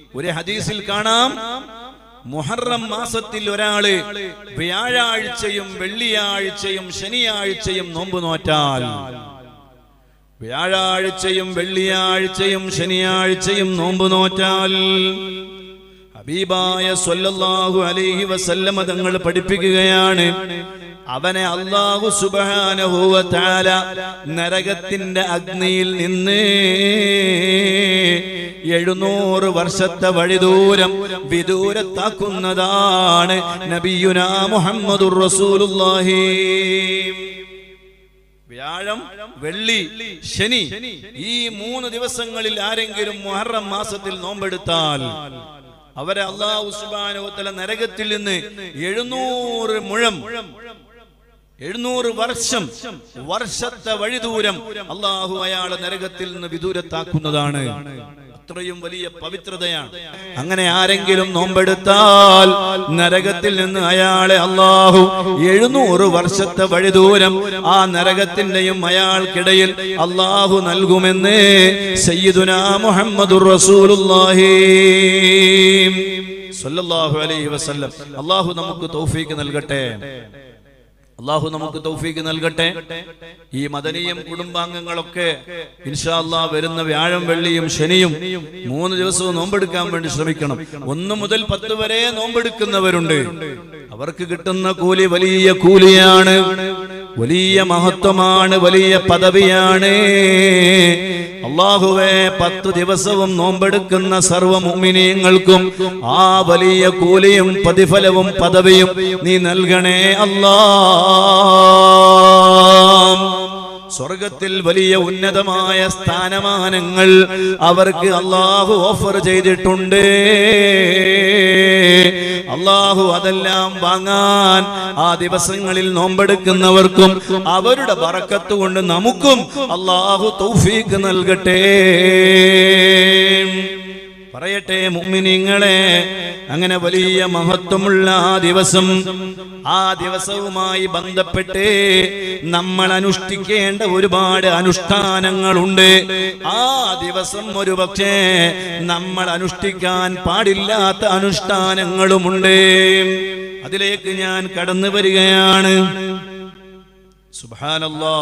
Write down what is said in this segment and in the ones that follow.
ഒരു ഹദീസിൽ കാണാം മുഹറം മാസത്തിൽ ഒരാള് വ്യാഴാഴ്ചയും വെള്ളിയാഴ്ചയും ശനിയാഴ്ചയും നോമ്പ് നോറ്റാൽ വ്യാഴാഴ്ചയും വെള്ളിയാഴ്ചയും ശനിയാഴ്ചയും നോമ്പ് നോറ്റാൽ ഹബീബായ സ്വല്ലല്ലാഹു അലൈഹി വസല്ലമ തങ്ങൾ പഠിപ്പിക്കുകയാണ് അവനെ അള്ളാഹു സുബ്ഹാനഹു വ തആല നരകത്തിന്റെ അഗ്നിയിൽ നിന്ന് എഴുന്നൂറ് വർഷത്തെ വഴിദൂരം വിദൂരത്താക്കുന്നതാണ് നബിയുനാ മുഹമ്മദുർ റസൂലുള്ളാഹി വ്യാഴം വെള്ളി ശനി ഈ മൂന്ന് ദിവസങ്ങളിൽ ആരെങ്കിലും മുഹറം മാസത്തിൽ നോമ്പെടുത്താൽ അവരെ അള്ളാഹു സുബാനുവത്തല നരകത്തിൽ നിന്ന് എഴുന്നൂറ് മുഴം എഴുന്നൂറ് വർഷം വർഷത്തെ വഴിദൂരം അള്ളാഹു അയാളെ നരകത്തിൽ നിന്ന് വിദൂരത്താക്കുന്നതാണ് അത്രയും വലിയ പവിത്രതയാണ് അങ്ങനെ ആരെങ്കിലും നോമ്പെടുത്താൽ നരകത്തിൽ നിന്ന് അയാളെ അള്ളാഹു എഴുന്നൂറ് വർഷത്തെ വഴിദൂരം ആ നരകത്തിന്റെയും അയാൾക്കിടയിൽ അള്ളാഹു നൽകുമെന്ന് സയ്യിദുന മുഹമ്മദുർ റസൂലുള്ളാഹി സല്ലല്ലാഹു അലൈഹി വസല്ലം അള്ളാഹു നമുക്ക് തൗഫീക്ക് നൽകട്ടെ അള്ളാഹു നമുക്ക് തൗഫീക്ക് നൽകട്ടെ ഈ മദനീയം കുടുംബാംഗങ്ങളൊക്കെ ഇൻഷാ അല്ലാ വരുന്ന വ്യാഴം വെള്ളിയും ശനിയും മൂന്ന് ദിവസവും നോമ്പെടുക്കാൻ വേണ്ടി ശ്രമിക്കണം ഒന്ന് മുതൽ പത്ത് വരെ നോമ്പെടുക്കുന്നവരുണ്ട് അവർക്ക് കിട്ടുന്ന കൂലി വലിയ കൂലിയാണ് വലിയ മഹത്വമാണ് വലിയ പദവിയാണ് അള്ളാഹുവെ പത്ത് ദിവസവും നോമ്പെടുക്കുന്ന സർവ മുഅ്മിനീങ്ങൾക്കും ആ വലിയ കൂലിയും പ്രതിഫലവും പദവിയും നീ നൽകണേ അല്ലാ സ്വർഗത്തിൽ വലിയ ഉന്നതമായ സ്ഥാനമാനങ്ങൾ അവർക്ക് അള്ളാഹു ഓഫർ ചെയ്തിട്ടുണ്ട് അള്ളാഹു അതെല്ലാം വാങ്ങാൻ ആ ദിവസങ്ങളിൽ നോമ്പെടുക്കുന്നവർക്കും അവരുടെ ബറക്കത്ത് കൊണ്ട് നമുക്കും അള്ളാഹു തൗഫീക്ക് നൽകട്ടെ പറയട്ടെ മുഅ്മിനീങ്ങളെ അങ്ങനെ വലിയ മഹത്വമുള്ള ആ ദിവസം ആ ദിവസവുമായി ബന്ധപ്പെട്ട് നമ്മൾ അനുഷ്ഠിക്കേണ്ട ഒരുപാട് അനുഷ്ഠാനങ്ങളുണ്ട് ആ ദിവസം ഒരു പക്ഷേ നമ്മൾ അനുഷ്ഠിക്കാൻ പാടില്ലാത്ത അനുഷ്ഠാനങ്ങളുമുണ്ട് അതിലേക്ക് ഞാൻ കടന്നു വരികയാണ് സുബ്ഹാനല്ലാ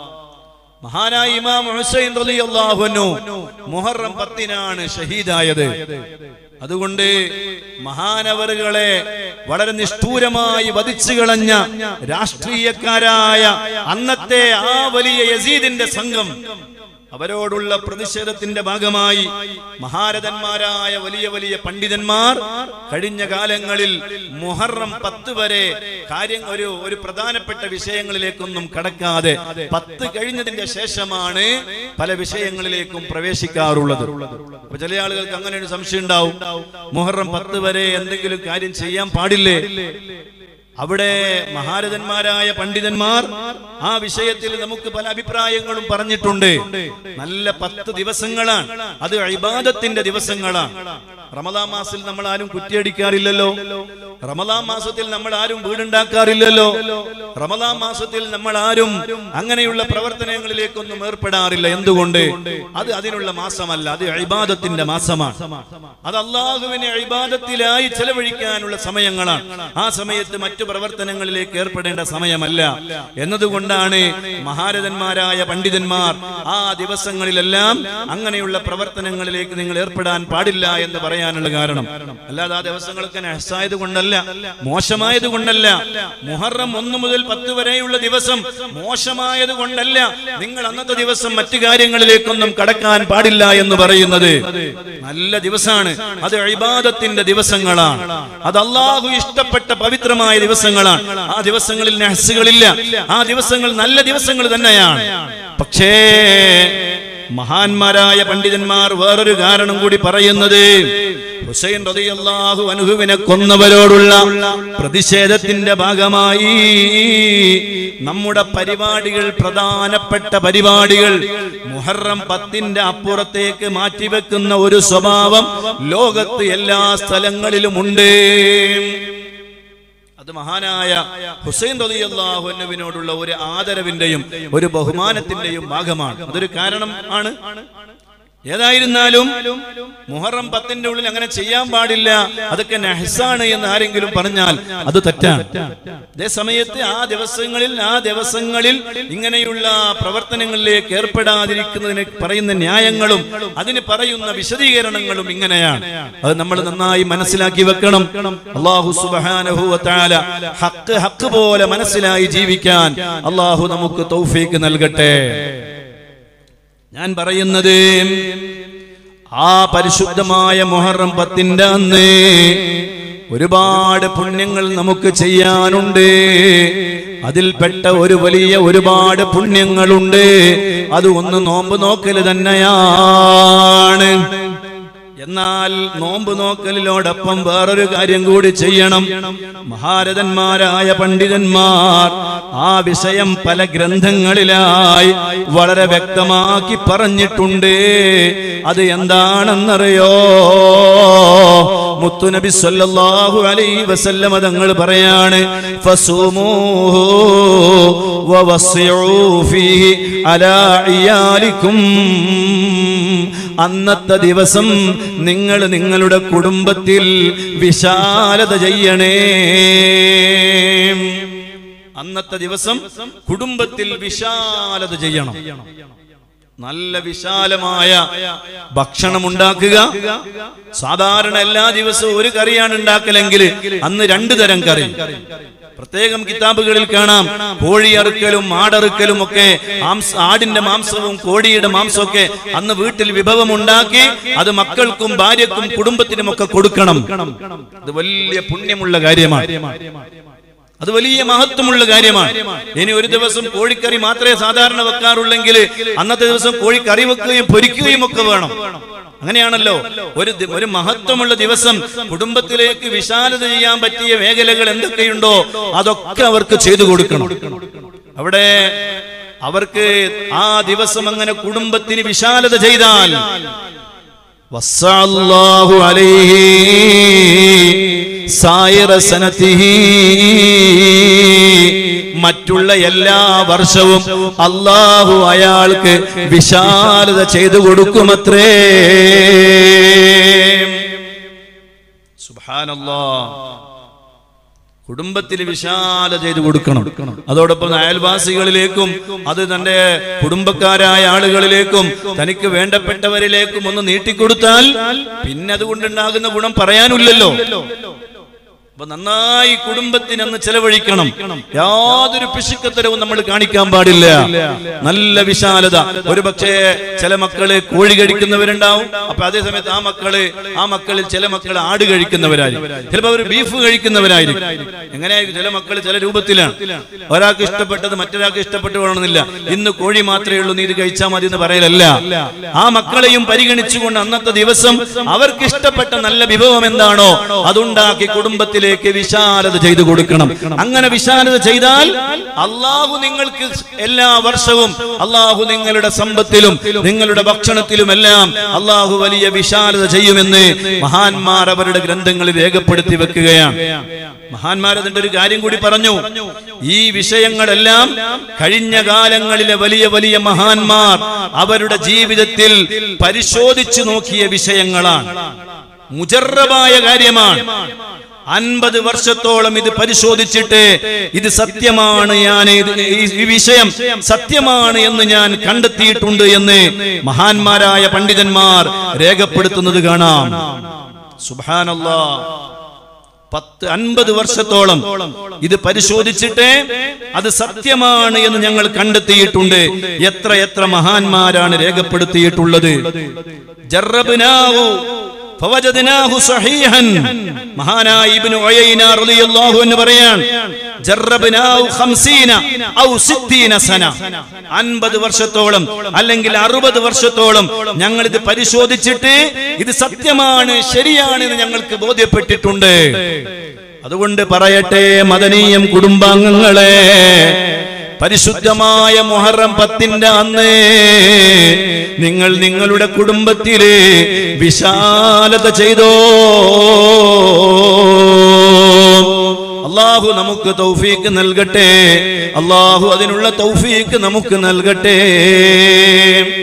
മഹാനായ ഇമാം ഹുസൈൻ റളിയല്ലാഹു അൻഹു മുഹറം പത്തിനാണ് ഷഹീദായത് അതുകൊണ്ട് മഹാനവറുകളെ വളരെ നിഷ്ഠൂരമായി വധിച്ചു കളഞ്ഞ രാഷ്ട്രീയക്കാരായ അന്നത്തെ ആ വലിയ യസീദിന്റെ സംഘം അവരോടുള്ള പ്രതിഷേധത്തിന്റെ ഭാഗമായി മഹാരഥന്മാരായ വലിയ വലിയ പണ്ഡിതന്മാർ കഴിഞ്ഞ കാലങ്ങളിൽ മുഹറം പത്ത് വരെ കാര്യം ഒരു ഒരു പ്രധാനപ്പെട്ട വിഷയങ്ങളിലേക്കൊന്നും കടക്കാതെ പത്ത് കഴിഞ്ഞതിന്റെ ശേഷമാണ് പല വിഷയങ്ങളിലേക്കും പ്രവേശിക്കാറുള്ളത് അപ്പൊ ചില ആളുകൾക്ക് അങ്ങനെ ഒരു സംശയം ഉണ്ടാവും മുഹറം പത്ത് വരെ എന്തെങ്കിലും കാര്യം ചെയ്യാൻ പാടില്ലേ അവിടെ മഹാരഥന്മാരായ പണ്ഡിതന്മാർ ആ വിഷയത്തിൽ നമുക്ക് പല അഭിപ്രായങ്ങളും പറഞ്ഞിട്ടുണ്ട് നല്ല പത്ത് ദിവസങ്ങളാണ് അത് ഇബാദത്തിന്റെ ദിവസങ്ങളാണ് റമദാൻ മാസത്തിൽ നമ്മൾ ആരും കുറ്റിയടിക്കാറില്ലല്ലോ റമദാൻ മാസത്തിൽ നമ്മൾ ആരും വീടുണ്ടാക്കാറില്ലല്ലോ റമദാൻ മാസത്തിൽ നമ്മൾ ആരും അങ്ങനെയുള്ള പ്രവർത്തനങ്ങളിലേക്കൊന്നും ഏർപ്പെടാറില്ല എന്തുകൊണ്ട് അത് അതിനുള്ള മാസമല്ല അത് ഇബാദത്തിന്റെ മാസമാണ് അത് അള്ളാഹുവിനെ ഇബാദത്തിലായി ചെലവഴിക്കാനുള്ള സമയങ്ങളാണ് ആ സമയത്ത് മറ്റു പ്രവർത്തനങ്ങളിലേക്ക് ഏർപ്പെടേണ്ട സമയമല്ല എന്നതുകൊണ്ടാണ് മഹാരഥന്മാരായ പണ്ഡിതന്മാർ ആ ദിവസങ്ങളിലെല്ലാം അങ്ങനെയുള്ള പ്രവർത്തനങ്ങളിലേക്ക് നിങ്ങൾ ഏർപ്പെടാൻ പാടില്ല എന്ന് പറയാനുള്ള കാരണം അല്ലാതെ ആ ദിവസങ്ങളൊക്കെ നഹസായത് കൊണ്ടല്ല മോശമായത് കൊണ്ടല്ല മുഹറം ഒന്ന് മുതൽ പത്ത് വരെയുള്ള ദിവസം മോശമായത് കൊണ്ടല്ല നിങ്ങൾ അന്നത്തെ ദിവസം മറ്റു കാര്യങ്ങളിലേക്കൊന്നും കടക്കാൻ പാടില്ല എന്ന് പറയുന്നത് നല്ല ദിവസമാണ് അത് ഇബാദത്തിന്റെ ദിവസങ്ങളാണ് അത് അള്ളാഹു ഇഷ്ടപ്പെട്ട പവിത്രമായ ദിവസങ്ങളാണ് ആ ദിവസങ്ങളിൽ നഹസുകളില്ല ആ ദിവസങ്ങൾ നല്ല ദിവസങ്ങൾ തന്നെയാണ് പക്ഷേ മഹാന്മാരായ പണ്ഡിതന്മാർ വേറൊരു കാരണം കൂടി പറയുന്നത് ഹുസൈൻ റളിയല്ലാഹു അൻഹുവിനെ കൊന്നവരോടുള്ള പ്രതിഷേധത്തിന്റെ ഭാഗമായി നമ്മുടെ പരിപാടികൾ പ്രധാനപ്പെട്ട പരിപാടികൾ മുഹറം പത്തിന്റെ അപ്പുറത്തേക്ക് മാറ്റിവെക്കുന്ന ഒരു സ്വഭാവം ലോകത്ത് എല്ലാ സ്ഥലങ്ങളിലും ഉണ്ട് അത് മഹാനായ ഹുസൈൻ റളിയല്ലാഹുവിനോടുള്ള ഒരു ആദരവിന്റെയും ഒരു ബഹുമാനത്തിന്റെയും ഭാഗമാണ് അതൊരു കാരണം ആണ് ഏതായിരുന്നാലും മുഹറം പത്തിന്റെ ഉള്ളിൽ അങ്ങനെ ചെയ്യാൻ പാടില്ല അതൊക്കെ നഹസാണ് എന്ന് ആരെങ്കിലും പറഞ്ഞാൽ അത് തെറ്റാണ് അതേ സമയത്ത് ആ ദിവസങ്ങളിൽ ആ ദിവസങ്ങളിൽ ഇങ്ങനെയുള്ള പ്രവർത്തനങ്ങളിലേക്ക് ഏർപ്പെടാതിരിക്കുന്നതിന് പറയുന്ന ന്യായങ്ങളും അതിന് പറയുന്ന വിശദീകരണങ്ങളും ഇങ്ങനെയാണ് അത് നമ്മൾ നന്നായി മനസ്സിലാക്കി വെക്കണം അള്ളാഹു സുബ്ഹാനഹു വ തആല ഹക്ക് ഹക്ക് പോലെ മനസ്സിലായി ജീവിക്കാൻ അള്ളാഹു നമുക്ക് തൗഫീക്ക് നൽകട്ടെ ഞാൻ പറയുന്നത് ആ പരിശുദ്ധമായ മുഹറം പത്തിന്റെ അന്ന് ഒരുപാട് പുണ്യങ്ങൾ നമുക്ക് ചെയ്യാനുണ്ട് അതിൽപ്പെട്ട ഒരു വലിയ ഒരുപാട് പുണ്യങ്ങളുണ്ട് അത് ഒന്ന് നോമ്പ് നോക്കല് തന്നെയാണ് എന്നാൽ നോമ്പ് നോക്കലിനോടൊപ്പം വേറൊരു കാര്യം കൂടി ചെയ്യണം മഹാരഥന്മാരായ പണ്ഡിതന്മാർ ആ വിഷയം പല ഗ്രന്ഥങ്ങളിലായി വളരെ വ്യക്തമാക്കി പറഞ്ഞിട്ടുണ്ട് അത് എന്താണെന്നറിയോ മുത്തുനബി സല്ലല്ലാഹു അലൈഹി വസല്ലമ തങ്ങൾ പറയാണ് ഫസൂമൂഹു വവസ്സിഉ ഫീഹി അലാ ഇയാലിക്കും അന്നത്തെ ദിവസം നിങ്ങൾ നിങ്ങളുടെ കുടുംബത്തിൽ വിശാലത ചെയ്യണേ അന്നത്തെ ദിവസം കുടുംബത്തിൽ വിശാലത ചെയ്യണം നല്ല വിശാലമായ ഭക്ഷണം ഉണ്ടാക്കുക സാധാരണ എല്ലാ ദിവസവും ഒരു കറിയാണ് ഉണ്ടാക്കലെങ്കിൽ അന്ന് രണ്ടു തരം കറി പ്രത്യേകം കിതാബുകളിൽ കാണാം കോഴി അറുക്കലും ആടറുക്കലും ഒക്കെ മാംസ ആടിന്റെ മാംസവും കോഴിയുടെ മാംസവും ഒക്കെ അന്ന് വീട്ടിൽ വിഭവം ഉണ്ടാക്കി അത് മക്കൾക്കും ഭാര്യക്കും കുടുംബത്തിനും ഒക്കെ കൊടുക്കണം അത് വലിയ പുണ്യമുള്ള കാര്യമാണ് അത് വലിയ മഹത്വമുള്ള കാര്യമാണ് ഇനി ഒരു ദിവസം കോഴിക്കറി മാത്രമേ സാധാരണ വെക്കാറുള്ളെങ്കിൽ അന്നത്തെ ദിവസം കോഴിക്കറി വെക്കുകയും പൊരിക്കുകയും ഒക്കെ വേണം അങ്ങനെയാണല്ലോ ഒരു ദി- ഒരു മഹത്വമുള്ള ദിവസം കുടുംബത്തിലേക്ക് വിശാലത ചെയ്യാൻ പറ്റിയ മേഖലകൾ എന്തൊക്കെയുണ്ടോ അതൊക്കെ അവർക്ക് ചെയ്തു കൊടുക്കണം അവിടെ അവർക്ക് ആ ദിവസം അങ്ങനെ കുടുംബത്തിന് വിശാലത ചെയ്താൽ وسع الله عليه സായിറ സനത്തിഹി മറ്റുള്ള എല്ലാ വർഷവും അള്ളാഹു അയാൾക്ക് വിശാലത ചെയ്തു കൊടുക്കുമത്രേ സുബ്ഹാനല്ലാ കുടുംബത്തിൽ വിശാല ചെയ്ത് കൊടുക്കണം അതോടൊപ്പം അയൽവാസികളിലേക്കും അത് തന്റെ കുടുംബക്കാരായ ആളുകളിലേക്കും തനിക്ക് വേണ്ടപ്പെട്ടവരിലേക്കും ഒന്ന് നീട്ടിക്കൊടുത്താൽ പിന്നെ അതുകൊണ്ടുണ്ടാകുന്ന ഗുണം പറയാനില്ലല്ലോ അപ്പൊ നന്നായി കുടുംബത്തിനന്ന് ചെലവഴിക്കണം യാതൊരു പിശുക്കത്തരവും നമ്മൾ കാണിക്കാൻ പാടില്ല നല്ല വിശാലത ഒരു പക്ഷേ ചില മക്കള് കോഴി കഴിക്കുന്നവരുണ്ടാവും അപ്പൊ അതേ സമയത്ത് ആ മക്കള് ആ മക്കളിൽ ചില മക്കൾ ആട് കഴിക്കുന്നവരായിരിക്കും ചിലപ്പോ അവർ ബീഫ് കഴിക്കുന്നവരായിരിക്കും എങ്ങനെയായിരിക്കും ചില മക്കൾ ചില രൂപത്തിലാണ് ഒരാൾക്ക് ഇഷ്ടപ്പെട്ടത് മറ്റൊരാൾക്ക് ഇഷ്ടപ്പെട്ടു വേണമെന്നില്ല ഇന്ന് കോഴി മാത്രമേ ഉള്ളൂ നീ ഇത് കഴിച്ചാൽ മതി എന്ന് പറയലല്ല ആ മക്കളെയും പരിഗണിച്ചുകൊണ്ട് അന്നത്തെ ദിവസം അവർക്ക് ഇഷ്ടപ്പെട്ട നല്ല വിഭവം എന്താണോ അതുണ്ടാക്കി കുടുംബത്തിലേക്ക് വിശാലത ചെയ്തു കൊടുക്കണം അങ്ങനെ വിശാലത ചെയ്താൽ അള്ളാഹു നിങ്ങൾക്ക് എല്ലാ വർഷവും അള്ളാഹു നിങ്ങളുടെ സമ്പത്തിലും നിങ്ങളുടെ ഭക്ഷണത്തിലുമെല്ലാം അള്ളാഹു വലിയ വിശാലത ചെയ്യുമെന്ന് മഹാന്മാർ അവരുടെ ഗ്രന്ഥങ്ങളിൽ രേഖപ്പെടുത്തി വെക്കുകയാണ് മഹാന്മാർ അതിന്റെ ഒരു കാര്യം കൂടി പറഞ്ഞു ഈ വിഷയങ്ങളെല്ലാം കഴിഞ്ഞ കാലങ്ങളിലെ വലിയ വലിയ മഹാന്മാർ അവരുടെ ജീവിതത്തിൽ പരിശോധിച്ചു നോക്കിയ വിഷയങ്ങളാണ് മുജറബായ കാര്യമാണ് അൻപത് വർഷത്തോളം ഇത് പരിശോധിച്ചിട്ട് ഇത് സത്യമാണ് ഞാൻ ഇത് ഈ- ഈ വിഷയം സത്യമാണ് എന്ന് ഞാൻ കണ്ടെത്തിയിട്ടുണ്ട് എന്ന് മഹാന്മാരായ പണ്ഡിതന്മാർ രേഖപ്പെടുത്തുന്നത് കാണാം സുബാനല്ലാ പത്ത് അൻപത് വർഷത്തോളം ഇത് പരിശോധിച്ചിട്ട് അത് സത്യമാണ് എന്ന് ഞങ്ങൾ കണ്ടെത്തിയിട്ടുണ്ട് എത്ര എത്ര മഹാന്മാരാണ് രേഖപ്പെടുത്തിയിട്ടുള്ളത് ജറബ്നാഹു ഫവജദ്നാഹു സഹീഹൻ മഹാനായ ഇബ്നു ഉയൈന റളിയല്ലാഹു അൻഹു പറയാൻ ജറബ്നാഹു 50 ഔ 60 സന 50 വർഷത്തോളം അല്ലെങ്കിൽ 60 വർഷത്തോളം ഞങ്ങൾ ഇത് പരിശോധിച്ചിട്ട് ഇത് സത്യമാണ് ശരിയാണ് എന്ന് ഞങ്ങൾക്ക് ബോധ്യപ്പെട്ടിട്ടുണ്ട് അതുകൊണ്ട് പറയട്ടെ മദനീയം കുടുംബാംഗങ്ങളെ പരിശുദ്ധമായ മുഹറം പത്തിന്റെ അന്ന് നിങ്ങൾ നിങ്ങളുടെ കുടുംബത്തിലെ വിശാലത ചെയ്തോ അള്ളാഹു നമുക്ക് തൗഫീക്ക് നൽകട്ടെ അള്ളാഹു അതിനുള്ള തൗഫീക്ക് നമുക്ക് നൽകട്ടെ